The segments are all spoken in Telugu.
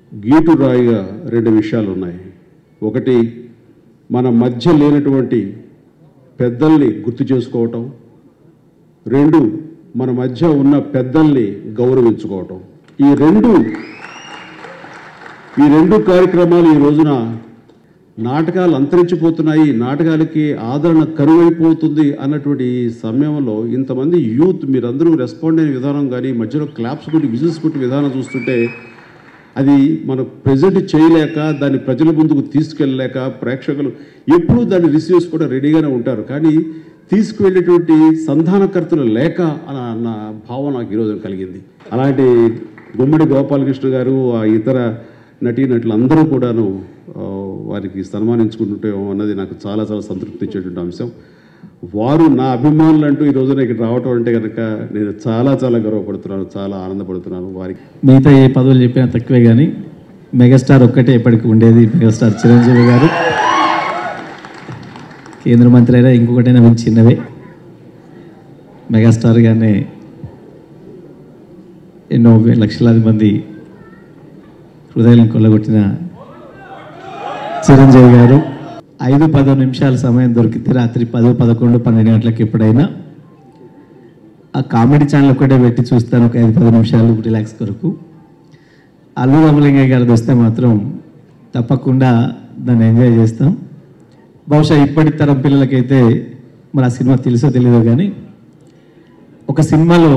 గీటు రాయిగా రెండు విషయాలు ఉన్నాయి ఒకటి మన మధ్య లేనటువంటి పెద్దల్ని గుర్తు చేసుకోవటం రెండు మన మధ్య ఉన్న పెద్దల్ని గౌరవించుకోవటం ఈ రెండు ఈ రెండు కార్యక్రమాలు ఈ రోజున నాటకాలు అంతరించిపోతున్నాయి నాటకాలకి ఆదరణ కరువైపోతుంది అన్నటువంటి ఈ సమయంలో ఇంతమంది యూత్ మీరందరూ రెస్పాండ్ అయిన విధానం కానీ మధ్యలో క్లాప్స్ కొట్టి విజిల్స్ కొట్టి విధానం చూస్తుంటే అది మనం ప్రజెంట్ చేయలేక దాన్ని ప్రజల ముందుకు తీసుకెళ్ళలేక ప్రేక్షకులు ఎప్పుడూ దాన్ని రిసీవ్ చేసుకోవడం రెడీగానే ఉంటారు కానీ తీసుకువెళ్ళేటువంటి సంధానకర్తలు లేక అన్న అన్న భావం నాకు ఈరోజు కలిగింది అలాంటి గుమ్మడి గోపాలకృష్ణ గారు ఆ ఇతర నటీనటులు అందరూ కూడాను ఆ, వారికి సన్మానించుకుంటుంటే అన్నది నాకు చాలా చాలా సంతృప్తి ఇచ్చేటువంటి అంశం వారు నా అభిమానులు అంటూ ఈ రోజున ఇక్కడ రావటం అంటే కనుక నేను చాలా చాలా గర్వపడుతున్నాను చాలా ఆనందపడుతున్నాను వారికి మిగతా ఏ పదవులు చెప్పినా తక్కువే కానీ మెగాస్టార్ ఒక్కటే ఎప్పటికి ఉండేది మెగాస్టార్ చిరంజీవి గారు కేంద్ర మంత్రి అయినా ఇంకొకటైనా మంచి చిన్నవే మెగాస్టార్ గానే ఎన్నో వే- లక్షలాది మంది హృదయాలను కొల్లగొట్టిన చిరంజీవి గారు ఐదు పదో నిమిషాల సమయం దొరికితే రాత్రి పదో పదకొండు పన్నెండు గంటలకు ఎప్పుడైనా ఆ కామెడీ ఛానల్ ఒక్కటే పెట్టి చూస్తాను ఒక ఐదు పది నిమిషాలు రిలాక్స్ కొరకు అల్లు రామలింగయ్య గారిది వస్తే మాత్రం తప్పకుండా దాన్ని ఎంజాయ్ చేస్తాం బహుశా ఇప్పటి తరం పిల్లలకైతే మరి ఆ సినిమా తెలుసో తెలియదో కానీ ఒక సినిమాలో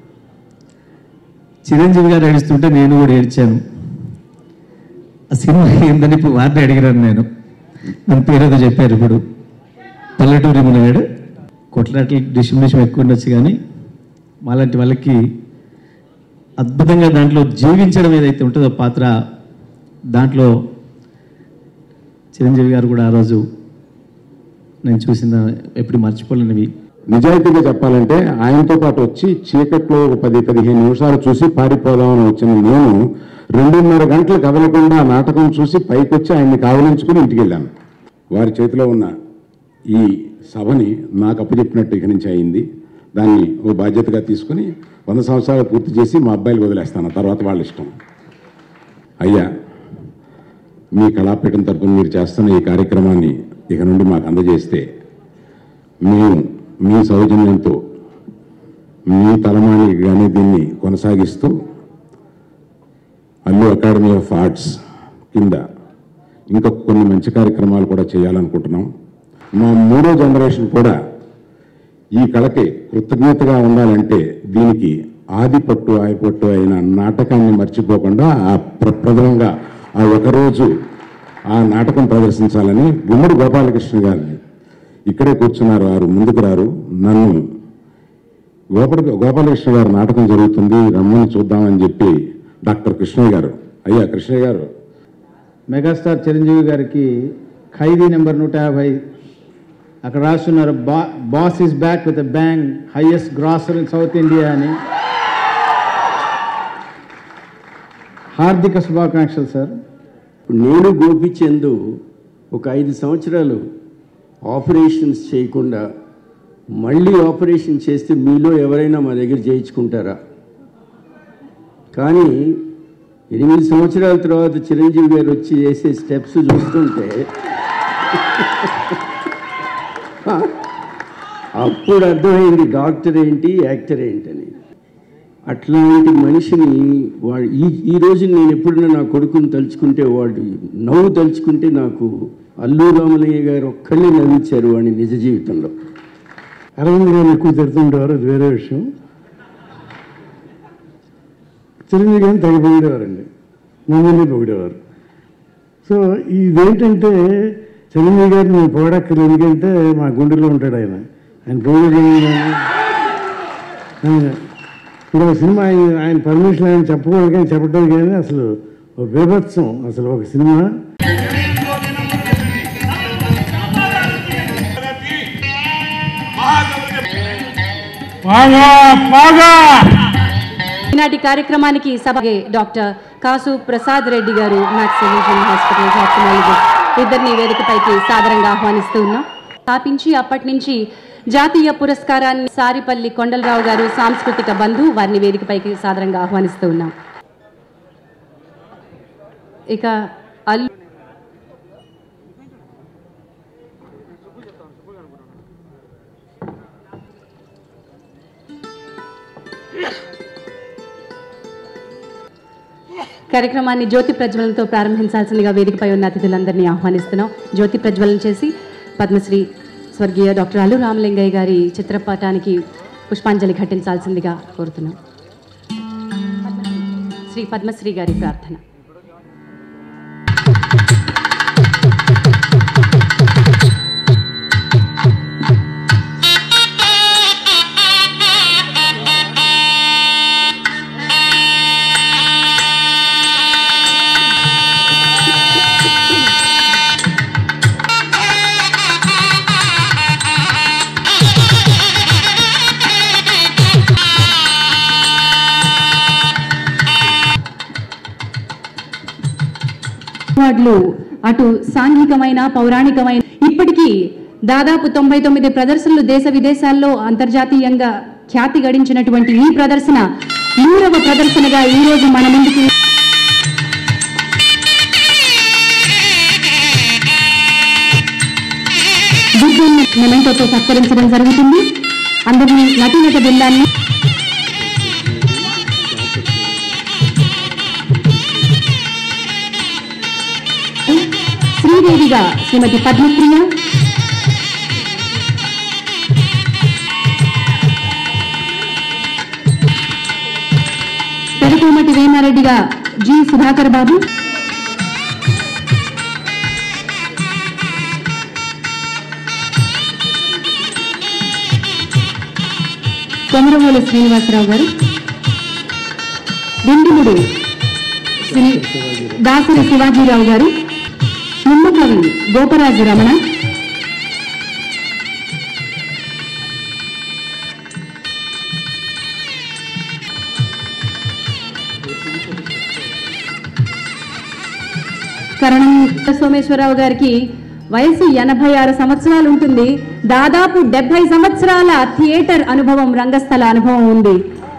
చిరంజీవి గారు ఏడుస్తుంటే నేను కూడా ఏడ్చాను ఆ సినిమా ఏందని ఇప్పుడు వారిని అడిగినాను నేను మన పేరేదో చెప్పారు ఇప్పుడు పల్లెటూరి మునగాడు కొట్లాటలు డిషం డిషం ఎక్కువ ఉండొచ్చు కానీ మాలాంటి వాళ్ళకి అద్భుతంగా దాంట్లో జీవించడం ఏదైతే ఉంటుందో పాత్ర దాంట్లో చిరంజీవి గారు కూడా ఆ రోజు నేను చూసిన ఎప్పుడు మర్చిపోలేనివి నిజాయితీగా చెప్పాలంటే ఆయనతో పాటు వచ్చి చీకట్లో ఒక పది పదిహేను నిమిషాలు చూసి పారిపోదామని వచ్చిన నేను రెండున్నర గంటలు కదలకుండా ఆ నాటకం చూసి పైకి వచ్చి ఆయన్ని కావలించుకుని ఇంటికి వెళ్ళాను వారి చేతిలో ఉన్న ఈ సభని నాకు అప్పచెప్పినట్టు ఇక నుంచి అయింది దాన్ని ఓ బాధ్యతగా తీసుకుని వంద సంవత్సరాలు పూర్తి చేసి మా అబ్బాయిలు వదిలేస్తాను తర్వాత వాళ్ళ ఇష్టం అయ్యా మీ కళాపీఠం తరపున మీరు చేస్తున్న ఈ కార్యక్రమాన్ని ఇక నుండి మాకు అందజేస్తే మేము మీ సౌజన్యంతో మీ తలమానికి కానీ దీన్ని కొనసాగిస్తూ అల్లు అకాడమీ ఆఫ్ ఆర్ట్స్ కింద ఇంకా కొన్ని మంచి కార్యక్రమాలు కూడా చేయాలనుకుంటున్నాం మా మూడో జనరేషన్ కూడా ఈ కళకి కృతజ్ఞతగా ఉండాలంటే దీనికి ఆదిపట్టు ఆయపట్టు అయిన నాటకాన్ని మర్చిపోకుండా ఆ ప్ర ప్రథమంగా ఆ ఒకరోజు ఆ నాటకం ప్రదర్శించాలని గుమ్మడి గోపాలకృష్ణ గారిని ఇక్కడే కూర్చున్నారు వారు ముందుకు రారు నన్ను గోపాల గోపాలకృష్ణ గారు నాటకం జరుగుతుంది రమ్మని చూద్దామని చెప్పి డాక్టర్ కృష్ణయ్య గారు అయ్యా కృష్ణయ్య గారు మెగాస్టార్ చిరంజీవి గారికి ఖైదీ నెంబర్ నూట యాభై అక్కడ రాస్తున్నారు బా boss is back with bang highest grosser in South India అని హార్దిక శుభాకాంక్షలు సార్ నేను గోపిచందు ఒక ఐదు సంవత్సరాలు ఆపరేషన్స్ చేయకుండా మళ్ళీ ఆపరేషన్ చేస్తే మీలో ఎవరైనా మా దగ్గర చేయించుకుంటారా కానీ ఎనిమిది సంవత్సరాల తర్వాత చిరంజీవి గారు వచ్చి చేసే స్టెప్స్ చూస్తుంటే అప్పుడు అర్థమైంది డాక్టర్ ఏంటి యాక్టర్ ఏంటని అట్లాంటి మనిషిని వాడు ఈ ఈ రోజు నేను ఎప్పుడైనా నా కొడుకుని తలుచుకుంటే వాడు నవ్వు తలుచుకుంటే నాకు అల్లు రామలయ్య గారు ఒక్కళ్ళే నవ్వించారు వాడిని నిజ జీవితంలో అరవింద్ గారిని ఎక్కువ తిడుతుండేవారు అది వేరే విషయం చిరంజీవి గారిని తెగ పొగిడేవారండి మమ్మల్ని పొగిడేవారు సో ఇదేంటంటే చిరంజీవి గారిని నేను పొగడక్కర్లేదు ఎందుకంటే మా గుండెలో ఉంటాడు ఆయన ఆయన పొగిడేది ఆయన ఇప్పుడు ఒక సినిమా ఆయన ఆయన పర్మిషన్ ఆయన చెప్పకూడదు కానీ చెప్పడం కానీ అసలు ఒక బీభత్సం అసలు ఒక సినిమా ఈనాటి కార్యక్రమానికి సభ డాక్టర్ కాసు ప్రసాద్ రెడ్డి గారు మ్యాక్స్ సొల్యూషన్ హాస్పిటల్ హాస్పిటల్ ఇద్దరిని వేదికపైకి సాదరంగా ఆహ్వానిస్తూ ఉన్నాం స్థాపించి అప్పటి నుంచి జాతీయ పురస్కారాన్ని సారిపల్లి కొండలరావు గారు సాంస్కృతిక బంధు వారిని వేదికపైకి సాదరంగా ఆహ్వానిస్తూ ఉన్నాం ఇక అల్లు కార్యక్రమాన్ని జ్యోతి ప్రజ్వలనతో ప్రారంభించాల్సిందిగా వేదికపై ఉన్న అతిథులందరినీ ఆహ్వానిస్తున్నాం జ్యోతి ప్రజ్వలన చేసి పద్మశ్రీ స్వర్గీయ డాక్టర్ అల్లు రామలింగయ్య గారి చిత్రపటానికి పుష్పాంజలి ఘటించాల్సిందిగా కోరుతున్నాం శ్రీ పద్మశ్రీ గారి ప్రార్థన అవార్డులు అటు సాంఘికమైన పౌరాణికమైన ఇప్పటికీ దాదాపు తొంభై తొమ్మిది ప్రదర్శనలు దేశ విదేశాల్లో అంతర్జాతీయంగా ఖ్యాతి గడించినటువంటి ఈ ప్రదర్శన నూరవ ప్రదర్శనగా ఈ రోజు మన ముందుకు బుద్ధుని మెమెంటోతో సత్కరించడం జరుగుతుంది అందరినీ నటీనట బృందాన్ని శ్రీదేవిగా శ్రీమతి పద్మప్రియ పెదకోమటి వేమారెడ్డిగా జి సుధాకర్ బాబు కొమరమూల శ్రీనివాసరావు గారు దిండిముడు శ్రీ దాసరి శివాజీరావు గారు నిమ్మకవి గోపరాజు రమణ కరణం సోమేశ్వరరావు గారికి వయసు ఎనభై ఆరు సంవత్సరాలు ఉంటుంది దాదాపు డెబ్బై సంవత్సరాల థియేటర్ అనుభవం రంగస్థల అనుభవం ఉంది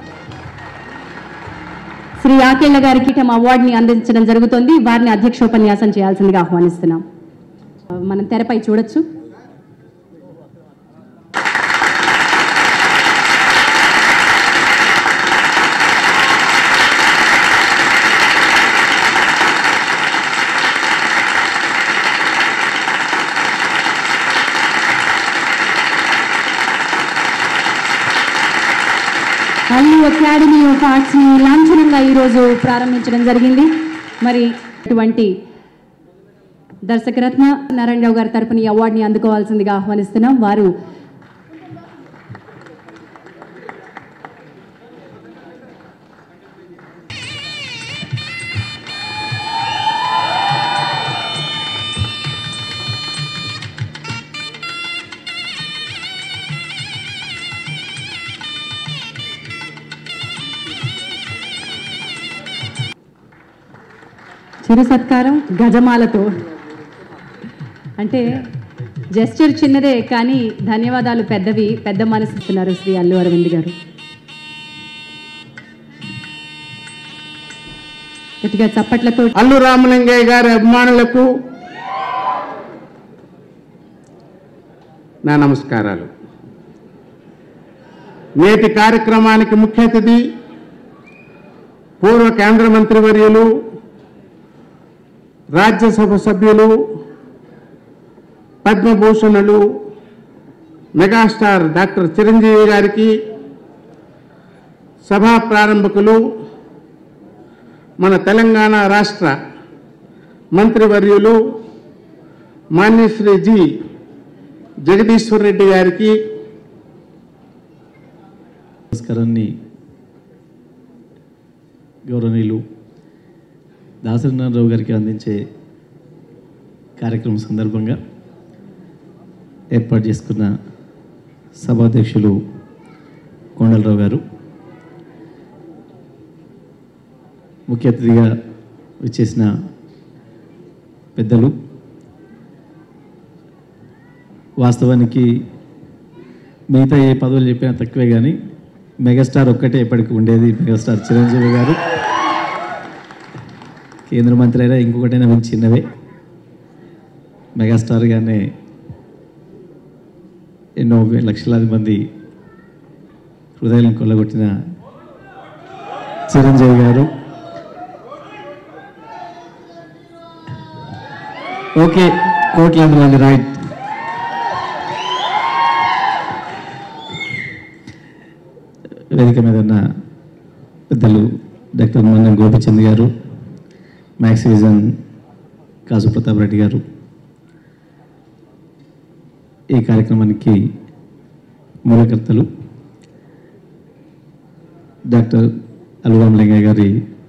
శ్రీ ఆకేళ్ల గారికి తమ అవార్డుని అందించడం జరుగుతుంది వారిని అధ్యక్షోపన్యాసం చేయాల్సిందిగా ఆహ్వానిస్తున్నాం మనం తెరపై చూడొచ్చు అల్లు అకాడమీ ఆఫ్ ఆర్ట్స్ ని లాంఛనంగా ఈరోజు ప్రారంభించడం జరిగింది మరి ఇటువంటి దర్శకరత్న నారాయణరావు గారి తరపున ఈ అవార్డుని అందుకోవాల్సిందిగా ఆహ్వానిస్తున్నాం వారు చిరు సత్కారం గజమాలతో అంటే జెస్చర్ చిన్నదే కానీ ధన్యవాదాలు పెద్దవి పెద్ద మనసు ఇస్తున్నారు శ్రీ అల్లు అరవింద్ గారు గట్టిగా చప్పట్లతో అల్లు రామలింగయ్య గారి అభిమానులకు నా నమస్కారాలు నేటి కార్యక్రమానికి ముఖ్య అతిథి పూర్వ కేంద్ర మంత్రివర్యులు రాజ్యసభ సభ్యులు పద్మభూషణులు మెగాస్టార్ డాక్టర్ చిరంజీవి గారికి సభా ప్రారంభకులు మన తెలంగాణ రాష్ట్ర మంత్రివర్యులు మాన్యశ్రీ జి జగదీశ్వర్ రెడ్డి గారికి నమస్కారాన్ని గౌరవనీయులు దాసరినారాయణరావు గారికి అందించే కార్యక్రమం సందర్భంగా ఏర్పాటు చేసుకున్న సభాధ్యక్షులు కొండలరావు గారు ముఖ్య అతిథిగా వచ్చేసిన పెద్దలు వాస్తవానికి మిగతా ఏ పదవులు చెప్పినా తక్కువే కానీ మెగాస్టార్ ఒక్కటే ఎప్పటికి ఉండేది మెగాస్టార్ చిరంజీవి గారు కేంద్ర మంత్రి అయినా ఇంకొకటైనా మేము చిన్నవే మెగాస్టార్గానే ఎన్నో వే- లక్షలాది మంది హృదయాలను కొల్లగొట్టిన చిరంజీవి గారు ఓకే కోట్లాది మంది రైట్ వేదిక మీద ఉన్న పెద్దలు doctor Mannam Gopichand garu Max Vision Kasu Prathap Reddy garu ఈ కార్యక్రమానికి మూలకర్తలు డాక్టర్ అల్లురామలింగయ్య గారి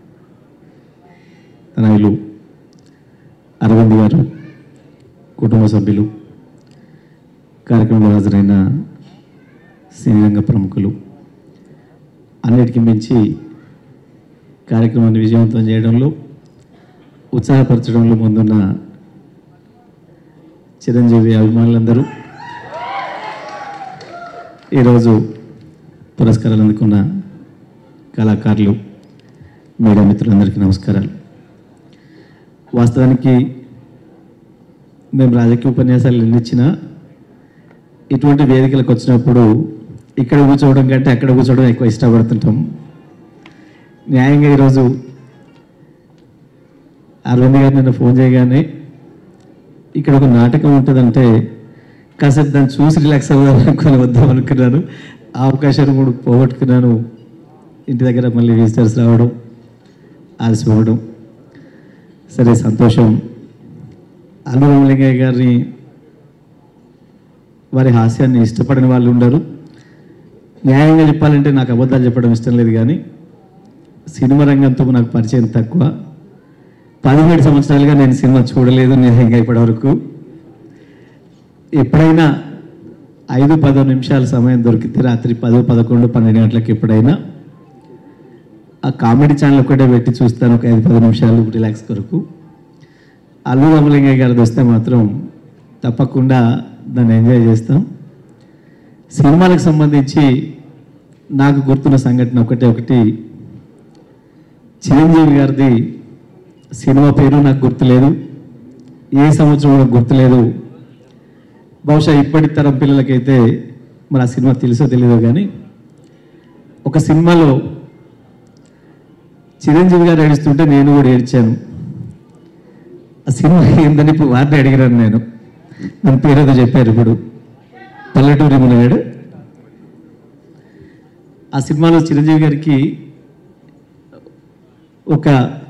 తనయులు అరవింద్ గారు కుటుంబ సభ్యులు కార్యక్రమంలో హాజరైన సినీ రంగ ప్రముఖులు అన్నిటికీ మించి కార్యక్రమాన్ని విజయవంతం చేయడంలో ఉత్సాహపరచడంలో ముందున్న చిరంజీవి అభిమానులందరూ ఈరోజు పురస్కారాలు అందుకున్న కళాకారులు మీడియా మిత్రులందరికీ నమస్కారాలు వాస్తవానికి మేము రాజకీయ ఉపన్యాసాలు ఎన్ని ఇచ్చినా ఇటువంటి వేదికలకు వచ్చినప్పుడు ఇక్కడ కూర్చోవడం కంటే అక్కడ కూర్చోవడం ఎక్కువ ఇష్టపడుతుంటాం న్యాయంగా ఈరోజు అరవింద్ గారు నిన్న ఫోన్ చేయగానే ఇక్కడ ఒక నాటకం ఉంటుందంటే కాసేపు దాన్ని చూసి రిలాక్స్ అవ్వదాం అనుకుని వద్దాం అనుకున్నాను ఆ అవకాశాన్ని కూడా పోగొట్టుకున్నాను ఇంటి దగ్గర మళ్ళీ విజిటర్స్ రావడం ఆలసిపోవడం సరే సంతోషం అల్లు రామలింగయ్య గారిని వారి హాస్యాన్ని ఇష్టపడని వాళ్ళు ఉండరు న్యాయంగా చెప్పాలంటే నాకు అబద్ధాలు చెప్పడం ఇష్టం లేదు కానీ సినిమా రంగంతో నాకు పరిచయం తక్కువ పదిహేడు సంవత్సరాలుగా నేను సినిమా చూడలేదు న్యాయంగా ఇప్పటివరకు ఎప్పుడైనా ఐదు పదో నిమిషాల సమయం దొరికితే రాత్రి పదో పదకొండు పన్నెండు గంటలకు ఎప్పుడైనా ఆ కామెడీ ఛానల్ ఒకటే పెట్టి చూస్తాను ఒక ఐదు పది నిమిషాలు రిలాక్స్ కొరకు అల్లు రామలింగయ్య గారిది వస్తే మాత్రం తప్పకుండా దాన్ని ఎంజాయ్ చేస్తాం సినిమాలకు సంబంధించి నాకు గుర్తున్న సంఘటన ఒకటే ఒకటి చిరంజీవి గారిది సినిమా పేరు నాకు గుర్తులేదు ఏ సంవత్సరం నాకు గుర్తులేదు బహుశా ఇప్పటి తరం పిల్లలకైతే మరి ఆ సినిమా తెలుసో తెలియదో కానీ ఒక సినిమాలో చిరంజీవి గారు ఏడుస్తుంటే నేను కూడా ఏడ్చాను ఆ సినిమా ఏందని ఇప్పుడు వారిని అడిగినాను నేను మన పేరేదో చెప్పారు ఇప్పుడు పల్లెటూరి మునగాడు ఆ సినిమాలో చిరంజీవి గారికి ఒక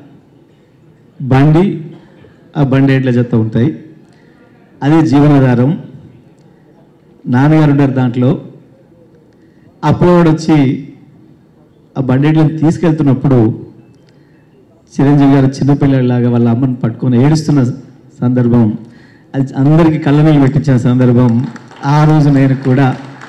బండి ఆ బండి ఎడ్ల జత ఉంటాయి అదే జీవనాధారం నాన్నగారు ఉన్నారు దాంట్లో అప్పుడు వచ్చి ఆ బండి ఎడ్లను తీసుకెళ్తున్నప్పుడు చిరంజీవి గారు చిన్నపిల్లలాగా వాళ్ళ అమ్మని పట్టుకొని ఏడుస్తున్న సందర్భం అది అందరికీ కళ్ళనీళ్ళు పెట్టించిన సందర్భం ఆ రోజు నేను కూడా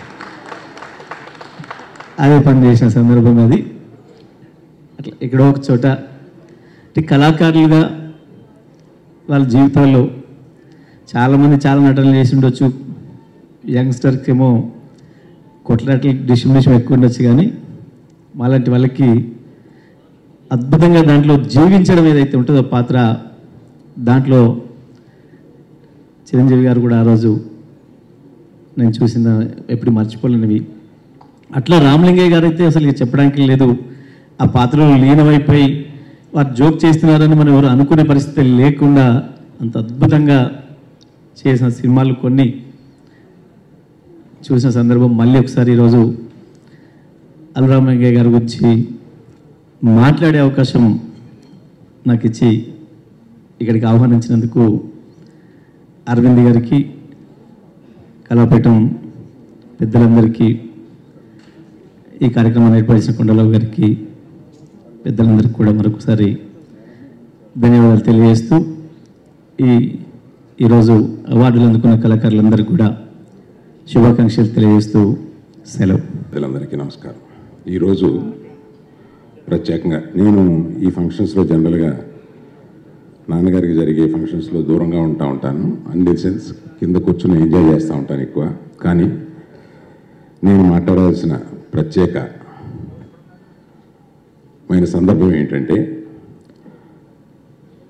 అదే పని చేసిన సందర్భం అది అట్లా ఎక్కడో ఒక చోట అంటే కళాకారులుగా వాళ్ళ జీవితాల్లో చాలామంది చాలా నటనలు చేసి ఉండొచ్చు యంగ్స్టర్కి ఏమో కొట్లాటలు డిస్ట్రిబ్యూషన్ ఎక్కువ ఉండొచ్చు కానీ మాలాంటి వాళ్ళకి అద్భుతంగా దాంట్లో జీవించడం ఏదైతే ఉంటుందో పాత్ర దాంట్లో చిరంజీవి గారు కూడా ఆ రోజు నేను చూసిన ఎప్పుడు మర్చిపోలేనివి అట్లా రామలింగయ్య గారు అయితే అసలు ఇక చెప్పడానికి లేదు ఆ పాత్రలో లీనమైపోయి వారు జోక్ చేస్తున్నారని మనం ఎవరు అనుకునే పరిస్థితి లేకుండా అంత అద్భుతంగా చేసిన సినిమాలు కొన్ని చూసిన సందర్భం మళ్ళీ ఒకసారి ఈరోజు అల్లురామలింగయ్య గారి గురించి మాట్లాడే అవకాశం నాకు ఇచ్చి ఇక్కడికి ఆహ్వానించినందుకు అరవింద్ గారికి కళాపీఠం పెద్దలందరికీ ఈ కార్యక్రమాన్ని ఏర్పరిచిన కొండలరావు గారికి పెద్దలందరికీ కూడా మరొకసారి ధన్యవాదాలు తెలియజేస్తూ ఈ ఈరోజు అవార్డులు అందుకున్న కళాకారులందరికీ కూడా శుభాకాంక్షలు తెలియజేస్తూ సెలవు ప్రజలందరికీ నమస్కారం ఈరోజు ప్రత్యేకంగా నేను ఈ ఫంక్షన్స్లో జనరల్గా నాన్నగారికి జరిగే ఫంక్షన్స్లో దూరంగా ఉంటా ఉంటాను అన్ ది సెన్స్ కింద కూర్చుని ఎంజాయ్ చేస్తూ ఉంటాను ఎక్కువ కానీ నేను మాట్లాడాల్సిన ప్రత్యేక మైన సందర్భం ఏంటంటే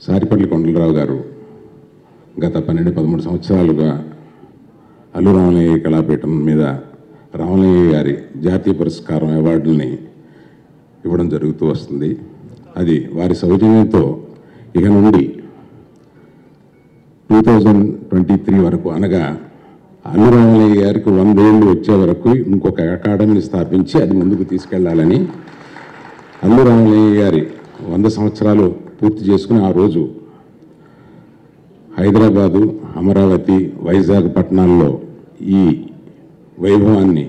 సారిపల్లి కొండలరావు గారు గత పన్నెండు పదమూడు సంవత్సరాలుగా అల్లు రామలయ్య కళాపీఠం మీద రామలయ్య గారి జాతీయ పురస్కారం అవార్డుల్ని ఇవ్వడం జరుగుతూ వస్తుంది అది వారి సౌజన్యంతో ఇక నుండి టూ థౌజండ్ ట్వంటీ త్రీ వరకు అనగా అల్లు రామలయ్య గారికి వందేళ్ళు వచ్చే వరకు ఇంకొక అకాడమీని స్థాపించి అది ముందుకు తీసుకెళ్లాలని అల్లు రామలయ్య గారి వంద సంవత్సరాలు పూర్తి చేసుకుని ఆ రోజు హైదరాబాదు అమరావతి వైజాగ్ పట్టణాల్లో ఈ వైభవాన్ని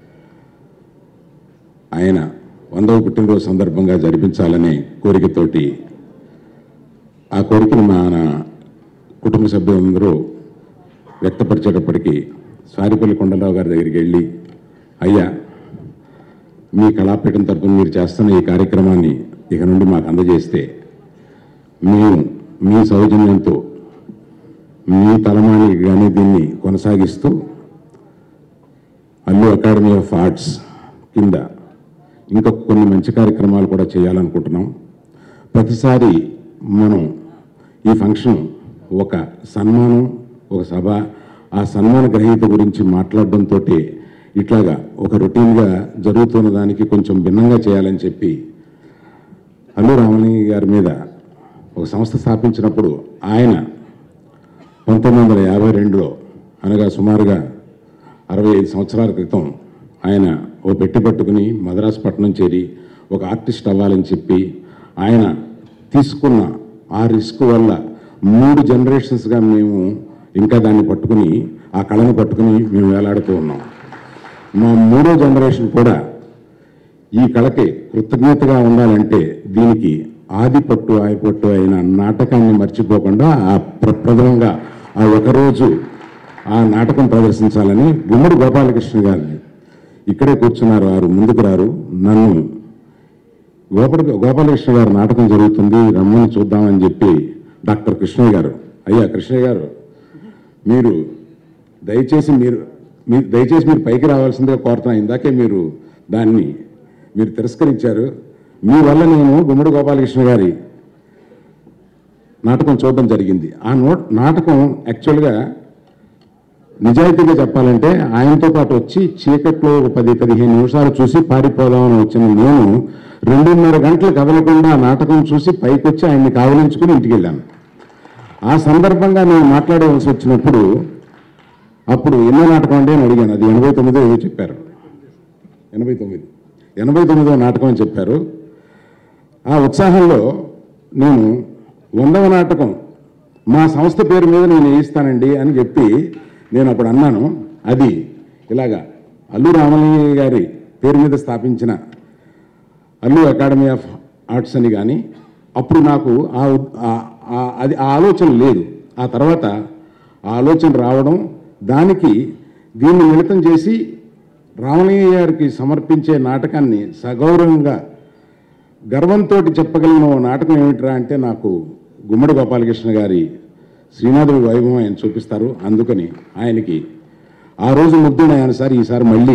ఆయన వందవ పుట్టినరోజు సందర్భంగా జరిపించాలనే కోరికతోటి ఆ కోరికను మన కుటుంబ సభ్యులందరూ వ్యక్తపరిచేటప్పటికీ సారిపల్లి కొండలరావు గారి దగ్గరికి వెళ్ళి అయ్యా మీ కళాపీఠం తరపున మీరు చేస్తున్న ఈ కార్యక్రమాన్ని ఇక నుండి మాకు అందజేస్తే మేము మీ సౌజన్యంతో మీ తలమానికి కానీ దీన్ని కొనసాగిస్తూ అల్లు అకాడమీ ఆఫ్ ఆర్ట్స్ కింద ఇంకా కొన్ని మంచి కార్యక్రమాలు కూడా చేయాలనుకుంటున్నాం ప్రతిసారి మనం ఈ ఫంక్షన్ ఒక సన్మానం ఒక సభ ఆ సన్మాన గ్రహీత గురించి మాట్లాడడంతో ఇట్లాగా ఒక రొటీన్గా జరుగుతున్న దానికి కొంచెం భిన్నంగా చేయాలని చెప్పి అల్లు రామలింగ గారి మీద ఒక సంస్థ స్థాపించినప్పుడు ఆయన పంతొమ్మిది వందల యాభై రెండులో అనగా సుమారుగా అరవై ఐదు సంవత్సరాల క్రితం ఆయన ఓ పెట్టి పట్టుకుని మద్రాసు పట్టణం చేరి ఒక ఆర్టిస్ట్ అవ్వాలని చెప్పి ఆయన తీసుకున్న ఆ రిస్క్ వల్ల మూడు జనరేషన్స్గా మేము ఇంకా దాన్ని పట్టుకుని ఆ కళను పట్టుకుని మేము వేలాడుతూ ఉన్నాం మా మూడో జనరేషన్ కూడా ఈ కళకి కృతజ్ఞతగా ఉండాలంటే దీనికి ఆది పట్టు ఆయపట్టు అయిన నాటకాన్ని మర్చిపోకుండా ఆ ప్ర- ప్రథమంగా ఆ ఒకరోజు ఆ నాటకం ప్రదర్శించాలని గుమ్మడి గోపాలకృష్ణ గారిని ఇక్కడే కూర్చున్నారు వారు ముందుకు రారు నన్ను గోపాల గోపాలకృష్ణ గారు నాటకం జరుగుతుంది రమ్మని చూద్దామని చెప్పి డాక్టర్ కృష్ణయ్య గారు అయ్యా కృష్ణయ్య గారు మీరు దయచేసి మీరు మీరు దయచేసి మీరు పైకి రావాల్సిందిగా కోరుతున్నా ఇందాకే మీరు దాన్ని మీరు తిరస్కరించారు మీ వల్ల నేను గుమ్మడి గోపాలకృష్ణ గారి నాటకం చూడడం జరిగింది ఆ నో నాటకం యాక్చువల్గా నిజాయితీగా చెప్పాలంటే ఆయనతో పాటు వచ్చి చీకట్లో ఒక పది పదిహేను నిమిషాలు చూసి పారిపోదామని వచ్చిన నేను రెండున్నర గంటలు కదలకుండా ఆ నాటకం చూసి పైకి వచ్చి ఆయన్ని కావలించుకుని ఇంటికి వెళ్ళాను ఆ సందర్భంగా నేను మాట్లాడవలసి వచ్చినప్పుడు అప్పుడు ఎన్నో నాటకం అంటే అని అడిగాను అది ఎనభై తొమ్మిదో ఏదో చెప్పారు ఎనభై తొమ్మిది ఎనభై తొమ్మిదో నాటకం అని చెప్పారు ఆ ఉత్సాహంలో నేను వందవ నాటకం మా సంస్థ పేరు మీద నేను వేయిస్తానండి అని చెప్పి నేను అప్పుడు అన్నాను అది ఇలాగా అల్లు రామలింగయ్య గారి పేరు మీద స్థాపించిన అల్లు అకాడమీ ఆఫ్ ఆర్ట్స్ అని కానీ అప్పుడు నాకు ఆ ఉద్- ఆ- ఆ- అది ఆ ఆలోచన లేదు ఆ తర్వాత ఆ ఆలోచన రావడం దానికి దీన్ని మిళితం చేసి రామలింగయ్య గారికి సమర్పించే నాటకాన్ని సగౌరవంగా గర్వంతో చెప్పగలిగిన ఓ నాటకం ఏమిట్రా అంటే నాకు గుమ్మడి గోపాలకృష్ణ గారి శ్రీనాథుడి వైభవం ఆయన చూపిస్తారు అందుకని ఆయనకి ఆ రోజు ముద్దున ఆయన సార్ ఈసారి మళ్ళీ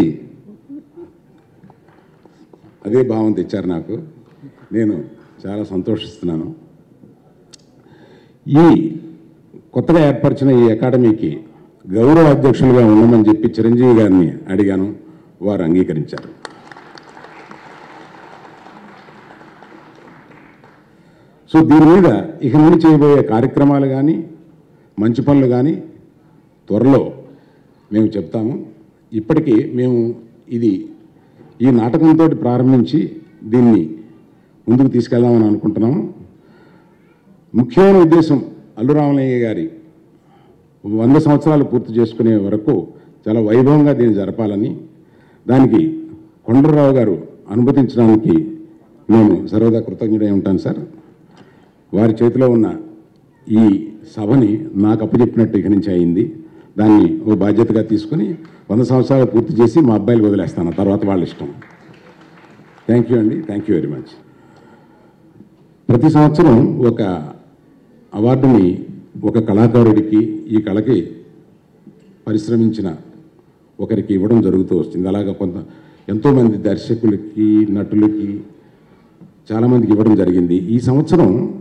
అదే భావం తెచ్చారు నాకు నేను చాలా సంతోషిస్తున్నాను ఈ కొత్తగా ఏర్పరిచిన ఈ అకాడమీకి గౌరవ అధ్యక్షులుగా ఉండమని చెప్పి చిరంజీవి గారిని అడిగాను వారు అంగీకరించారు సో దీని మీద ఇక నుండి చేయబోయే కార్యక్రమాలు కానీ మంచి పనులు కానీ త్వరలో మేము చెప్తాము ఇప్పటికీ మేము ఇది ఈ నాటకంతో ప్రారంభించి దీన్ని ముందుకు తీసుకెళ్దామని అనుకుంటున్నాము ముఖ్యమైన ఉద్దేశం అల్లు రామలింగయ్య గారి వంద సంవత్సరాలు పూర్తి చేసుకునే వరకు చాలా వైభవంగా దీన్ని జరపాలని దానికి కొండలరావు గారు అనుమతించడానికి నేను సర్వదా కృతజ్ఞుడై ఉంటాను సార్ వారి చేతిలో ఉన్న ఈ సభని నాకు అప్పచెప్పినట్టు ఇక నుంచి అయింది దాన్ని ఓ బాధ్యతగా తీసుకుని వంద సంవత్సరాలు పూర్తి చేసి మా అబ్బాయిలు వదిలేస్తాను తర్వాత వాళ్ళ ఇష్టం థ్యాంక్ యూ అండి థ్యాంక్ యూ వెరీ మచ్ ప్రతి సంవత్సరం ఒక అవార్డుని ఒక కళాకారుడికి ఈ కళకి పరిశ్రమించిన ఒకరికి ఇవ్వడం జరుగుతూ వస్తుంది అలాగా కొంత ఎంతోమంది దర్శకులకి నటులకి చాలామందికి ఇవ్వడం జరిగింది ఈ సంవత్సరం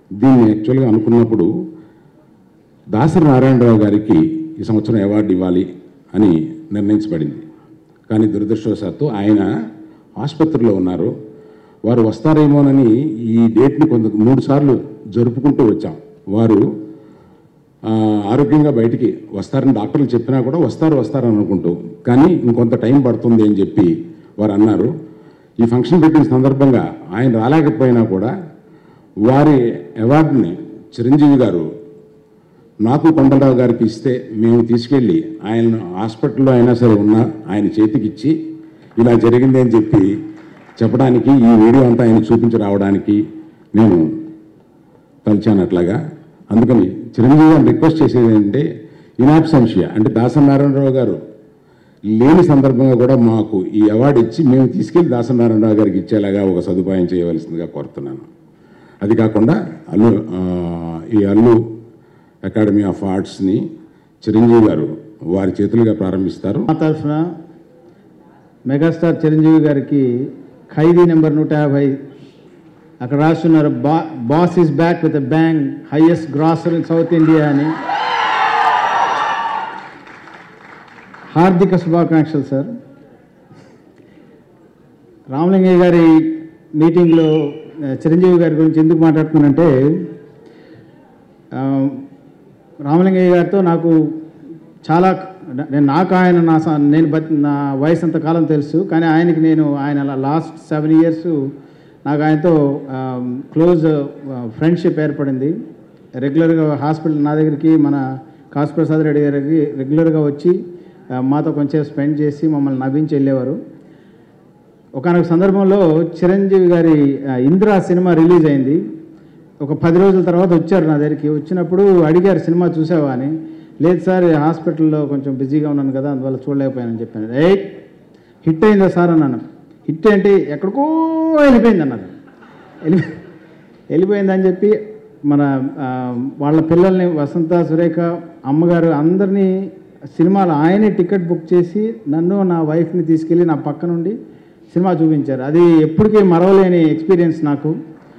దీన్ని యాక్చువల్గా అనుకున్నప్పుడు దాసరి నారాయణరావు గారికి ఈ సంవత్సరం అవార్డు ఇవ్వాలి అని నిర్ణయించబడింది కానీ దురదృష్టవశాత్తు ఆయన ఆసుపత్రిలో ఉన్నారు వారు వస్తారేమోనని ఈ డేట్ని కొంత మూడు సార్లు జరుపుకుంటూ వచ్చాం వారు ఆ, ఆరోగ్యంగా బయటికి వస్తారని డాక్టర్లు చెప్పినా కూడా వస్తారు వస్తారు అని అనుకుంటూ కానీ ఇంకొంత టైం పడుతుంది అని చెప్పి వారు అన్నారు ఈ ఫంక్షన్ పెట్టిన సందర్భంగా ఆయన రాలేకపోయినా కూడా వారి అవార్డుని చిరంజీవి గారు నాకు కొండలరావు గారికి ఇస్తే మేము తీసుకెళ్ళి ఆయన హాస్పిటల్లో అయినా సరే ఉన్నా ఆయన చేతికి ఇచ్చి ఇలా జరిగింది అని చెప్పి చెప్పడానికి ఈ వీడియో అంతా ఆయన చూపించి రావడానికి నేను తలిచాను అట్లాగా అందుకని చిరంజీవి గారిని రిక్వెస్ట్ చేసేది ఏంటంటే ఇనాబ్సెన్షియా అంటే దాసనారాయణరావు గారు లేని సందర్భంగా కూడా మాకు ఈ అవార్డు ఇచ్చి మేము తీసుకెళ్లి దాసనారాయణరావు గారికి ఇచ్చేలాగా ఒక సదుపాయం చేయవలసిందిగా కోరుతున్నాను అది కాకుండా అల్లు ఆ, ఈ అల్లు అకాడమీ ఆఫ్ ఆర్ట్స్ని చిరంజీవి గారు వారి చేతులుగా ప్రారంభిస్తారు మా తరఫున మెగాస్టార్ చిరంజీవి గారికి ఖైదీ నెంబర్ నూట యాభై అక్కడ రాస్తున్నారు బా boss is back with bang highest grosser in South India అని హార్దిక శుభాకాంక్షలు సార్ రామలింగయ్య గారి మీటింగ్లో ఆ, చిరంజీవి గారి గురించి ఎందుకు మాట్లాడుతున్నానంటే ఆ, రామలింగయ్య గారితో నాకు చాలా నేను నాకు ఆయన నా స- నేను బతి నా వయసు అంత కాలం తెలుసు కానీ ఆయనకి నేను ఆయన లాస్ట్ సెవెన్ ఇయర్స్ నాకు ఆయనతో క్లోజ్ ఫ్రెండ్షిప్ ఏర్పడింది రెగ్యులర్గా హాస్పిటల్ నా దగ్గరికి మన కాసు ప్రసాద్ రెడ్డి గారికి రెగ్యులర్గా వచ్చి ఆ, మాతో కొంచెం స్పెండ్ చేసి మమ్మల్ని నవ్వించి వెళ్ళేవారు ఒకనొక సందర్భంలో చిరంజీవి గారి ఆ, ఇందిరా సినిమా రిలీజ్ అయింది ఒక పది రోజుల తర్వాత వచ్చారు నా దగ్గరికి వచ్చినప్పుడు అడిగారు సినిమా చూసావా అని లేదు సార్ హాస్పిటల్లో కొంచెం బిజీగా ఉన్నాను కదా అందువల్ల చూడలేకపోయానని చెప్పాను ఏ హిట్ అయిందా సార్ అన్నాను హిట్ ఏంటి ఎక్కడికో వెళ్ళిపోయింది అన్నారు వెళ్ళి వెళ్ళిపోయిందని చెప్పి మన ఆ, వాళ్ళ పిల్లల్ని వసంత సురేఖ అమ్మగారు అందరినీ సినిమాలు ఆయనే టికెట్ బుక్ చేసి నన్ను నా వైఫ్ని తీసుకెళ్ళి నా పక్క నుండి సినిమా చూపించారు అది ఎప్పటికీ మరవలేని ఎక్స్పీరియన్స్ నాకు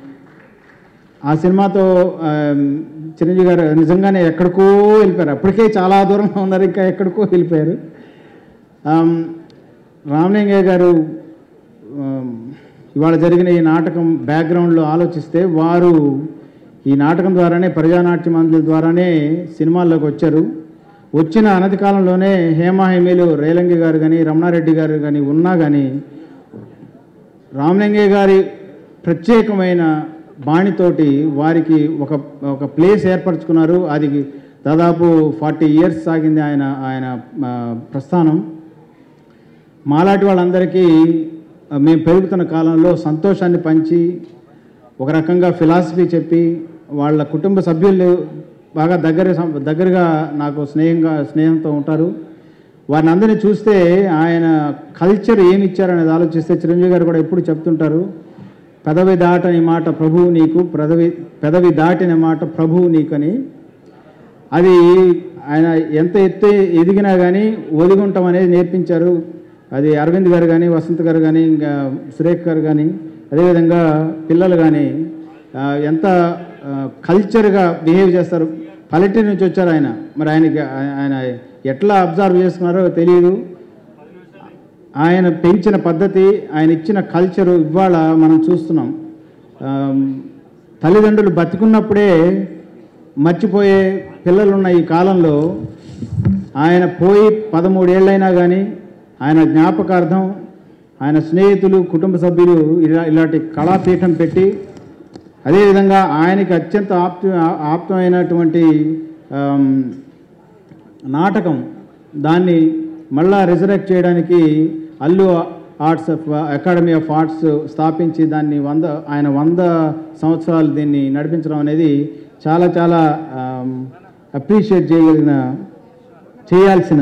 ఆ సినిమాతో ఆ, చిరంజీవి గారు నిజంగానే ఎక్కడికో వెళ్ళిపోయారు అప్పటికే చాలా దూరంగా ఉన్నారు ఇంకా ఎక్కడికో వెళ్ళిపోయారు ఆమ్, రామలింగయ్య గారు ఆమ్, ఇవాళ జరిగిన ఈ నాటకం బ్యాక్గ్రౌండ్లో ఆలోచిస్తే వారు ఈ నాటకం ద్వారానే ప్రజానాట్య మందుల ద్వారానే సినిమాల్లోకి వచ్చారు వచ్చిన అనతి కాలంలోనే హేమాహేమీలు రేలంగి గారు కానీ రమణారెడ్డి గారు కానీ ఉన్నా కానీ రామలింగయ్య గారి ప్రత్యేకమైన బాణితోటి వారికి ఒక ఒక ప్లేస్ ఏర్పరచుకున్నారు అది దాదాపు ఫార్టీ ఇయర్స్ సాగింది ఆయన ఆయన ఆ, ప్రస్థానం మాలాంటి వాళ్ళందరికీ ఆ, మేము పెరుగుతున్న కాలంలో సంతోషాన్ని పంచి ఒక రకంగా ఫిలాసఫీ చెప్పి వాళ్ళ కుటుంబ సభ్యులు బాగా దగ్గర సం- దగ్గరగా నాకు స్నేహంగా స్నేహంతో ఉంటారు వారిని అందరినీ చూస్తే ఆయన కల్చర్ ఏమి ఇచ్చారనేది ఆలోచిస్తే చిరంజీవి గారు కూడా ఎప్పుడు చెప్తుంటారు పెదవి దాటని మాట ప్రభువు నీకు పెదవి పెదవి దాటిన మాట ప్రభువు నీకని అది ఆయన ఎంత ఎత్తు ఎదిగినా కానీ ఒదిగుంటాం అనేది నేర్పించారు అది అరవింద్ గారు కానీ వసంత్ గారు కానీ ఇంకా సురేఖ్ గారు కానీ అదేవిధంగా పిల్లలు కానీ ఆ, ఎంత కల్చర్గా బిహేవ్ చేస్తారు పల్లెటూరు నుంచి వచ్చారు ఆయన మరి ఆయనకి ఆయన ఎట్లా అబ్జర్వ్ చేసుకున్నారో తెలియదు ఆయన పెంచిన పద్ధతి ఆయన ఇచ్చిన కల్చరు ఇవాళ మనం చూస్తున్నాం ఆమ్, తల్లిదండ్రులు బతికున్నప్పుడే మర్చిపోయే పిల్లలున్న ఈ కాలంలో ఆయన పోయి పదమూడేళ్ళైనా కానీ ఆయన జ్ఞాపకార్థం ఆయన స్నేహితులు కుటుంబ సభ్యులు ఇలా ఇలాంటి కళాపీఠం పెట్టి అదేవిధంగా ఆయనకి అత్యంత ఆప్త ఆప్తమైనటువంటి ఆమ్, నాటకం దాన్ని మళ్ళా రిజరెక్ట్ చేయడానికి Allu Arts of Academy of Arts స్థాపించి దాన్ని వంద ఆయన వంద సంవత్సరాలు దీన్ని నడిపించడం అనేది చాలా చాలా అప్రిషియేట్ చేయగలిగిన చేయాల్సిన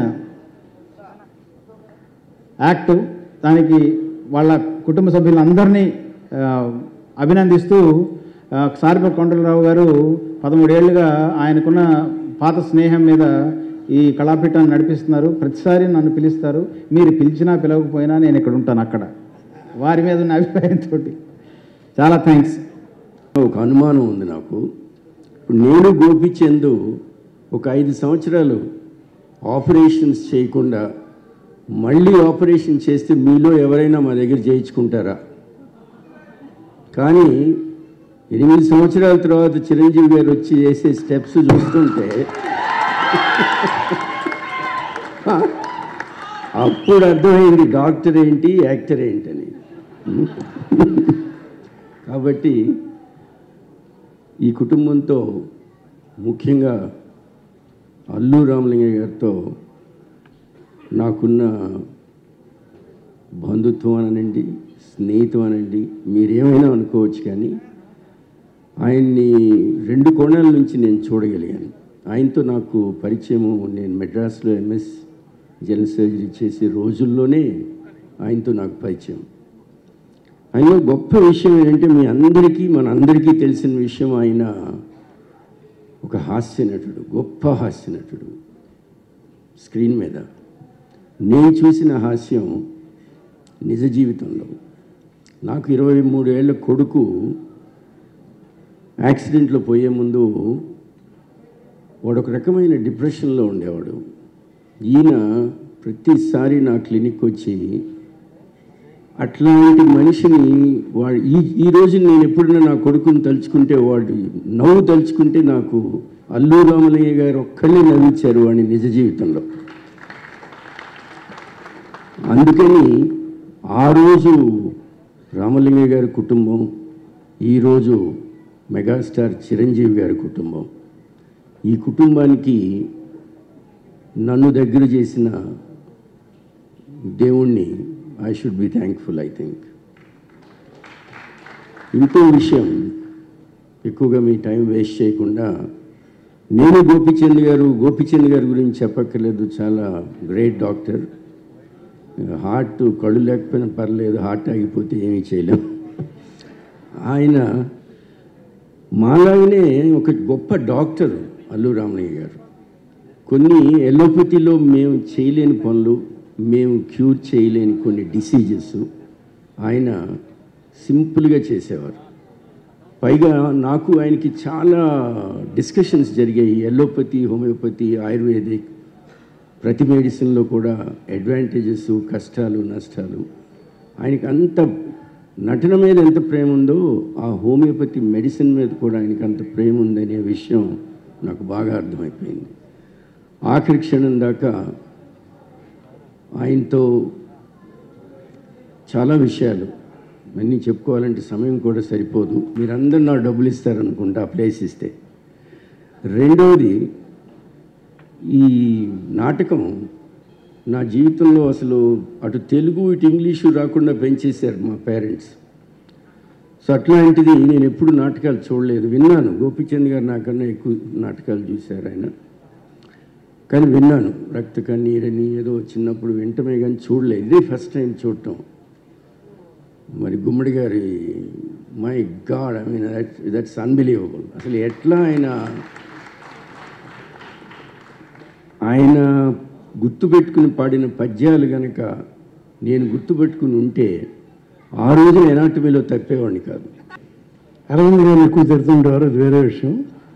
యాక్ట్ దానికి వాళ్ళ కుటుంబ సభ్యులందరినీ ఆ, అభినందిస్తూ ఆ, సారిప కొండలరావు గారు పదమూడేళ్లుగా ఆయనకున్న పాత స్నేహం మీద ఈ కళాపీఠాన్ని నడిపిస్తున్నారు ప్రతిసారి నన్ను పిలుస్తారు మీరు పిలిచినా పిలవకపోయినా నేను ఇక్కడ ఉంటాను అక్కడ వారి మీద ఉన్న అభిప్రాయంతో చాలా థ్యాంక్స్ ఒక అనుమానం ఉంది నాకు ఇప్పుడు నేను గోపిచందు ఒక ఐదు సంవత్సరాలు ఆపరేషన్స్ చేయకుండా మళ్ళీ ఆపరేషన్ చేస్తే మీలో ఎవరైనా మా దగ్గర చేయించుకుంటారా కానీ ఎనిమిది సంవత్సరాల తర్వాత చిరంజీవి గారు వచ్చి చేసే స్టెప్స్ చూస్తుంటే అప్పుడు అర్థమైంది డాక్టర్ ఏంటి యాక్టర్ ఏంటని కాబట్టి ఈ కుటుంబంతో ముఖ్యంగా అల్లు రామలింగయ్య గారితో నాకున్న బంధుత్వం అనండి స్నేహితం అనండి మీరేమైనా అనుకోవచ్చు కానీ ఆయన్ని రెండు కోణాల నుంచి నేను చూడగలిగాను ఆయనతో నాకు పరిచయము నేను మెడ్రాస్లో ఎంఎస్ జనరల్ సర్జరీ చేసే రోజుల్లోనే ఆయనతో నాకు పరిచయం ఆయనలో గొప్ప విషయం ఏంటంటే మీ అందరికీ మన అందరికీ తెలిసిన విషయం ఆయన ఒక హాస్య నటుడు గొప్ప హాస్య నటుడు స్క్రీన్ మీద నేను చూసిన హాస్యం నిజ జీవితంలో నాకు ఇరవై మూడేళ్ల కొడుకు యాక్సిడెంట్లో పోయే ముందు వాడు ఒక రకమైన డిప్రెషన్లో ఉండేవాడు ఈయన ప్రతిసారి నా క్లినిక్ వచ్చి అట్లాంటి మనిషిని వాడు ఈ ఈ రోజు నేను ఎప్పుడైనా నా కొడుకుని తలుచుకుంటే వాడు నవ్వు తలుచుకుంటే నాకు అల్లు రామలయ్య గారు ఒక్కళ్ళే నవ్వించారు వాడిని నిజ జీవితంలో అందుకని ఆ రోజు రామలింగయ్య గారి కుటుంబం ఈరోజు మెగాస్టార్ చిరంజీవి గారి కుటుంబం ఈ కుటుంబానికి నన్ను దగ్గర చేసిన దేవుణ్ణి I should be thankful I think ఇంకో విషయం ఎక్కువగా మీ టైం వేస్ట్ చేయకుండా నేను గోపిచంద్ గారు గోపిచంద్ గారి గురించి చెప్పక్కర్లేదు చాలా గ్రేట్ డాక్టర్ హార్ట్ కళ్ళు లేకపోయినా పర్లేదు హార్ట్ ఆగిపోతే ఏమీ చేయలేం ఆయన మాలాగనే ఒక గొప్ప డాక్టర్ అల్లు రామయ్య గారు కొన్ని ఎలోపతిలో మేము చేయలేని పనులు మేము క్యూర్ చేయలేని కొన్ని డిసీజెస్ ఆయన సింపుల్గా చేసేవారు పైగా నాకు ఆయనకి చాలా డిస్కషన్స్ జరిగాయి ఎల్లోపతి హోమియోపతి ఆయుర్వేదిక్ ప్రతి మెడిసిన్లో కూడా అడ్వాంటేజెస్ కష్టాలు నష్టాలు ఆయనకి అంత నటన మీద ఎంత ప్రేమ ఉందో ఆ హోమియోపతి మెడిసిన్ మీద కూడా ఆయనకి అంత ప్రేమ ఉందనే విషయం నాకు బాగా అర్థమైపోయింది ఆఖరి క్షణం దాకా ఆయనతో చాలా విషయాలు అన్నీ చెప్పుకోవాలంటే సమయం కూడా సరిపోదు మీరందరూ నా డబ్బులు ఇస్తారనుకుంటా ఆ ప్లేస్ ఇస్తే రెండవది ఈ నాటకం నా జీవితంలో అసలు అటు తెలుగు ఇటు ఇంగ్లీషు రాకుండా పెంచేశారు మా పేరెంట్స్ సో అట్లాంటిది నేను ఎప్పుడు నాటకాలు చూడలేదు విన్నాను గోపిచంద్ గారు నాకన్నా ఎక్కువ నాటకాలు చూశారు ఆయన కానీ విన్నాను రక్త కన్నీరని ఏదో చిన్నప్పుడు వింటమే కానీ చూడలేదు ఇదే ఫస్ట్ టైం చూడటం మరి గుమ్మడి గారి my God I mean that that's unbelievable అసలు ఎట్లా ఆయన ఆయన గుర్తుపెట్టుకుని పాడిన పద్యాలు కనుక నేను గుర్తుపెట్టుకుని ఉంటే ఆ రోజు ఎనాటమీలో తప్పేవాడిని కాదు అరవింద్ గారిని ఎక్కువ తిడుతుండేవారు అది వేరే విషయం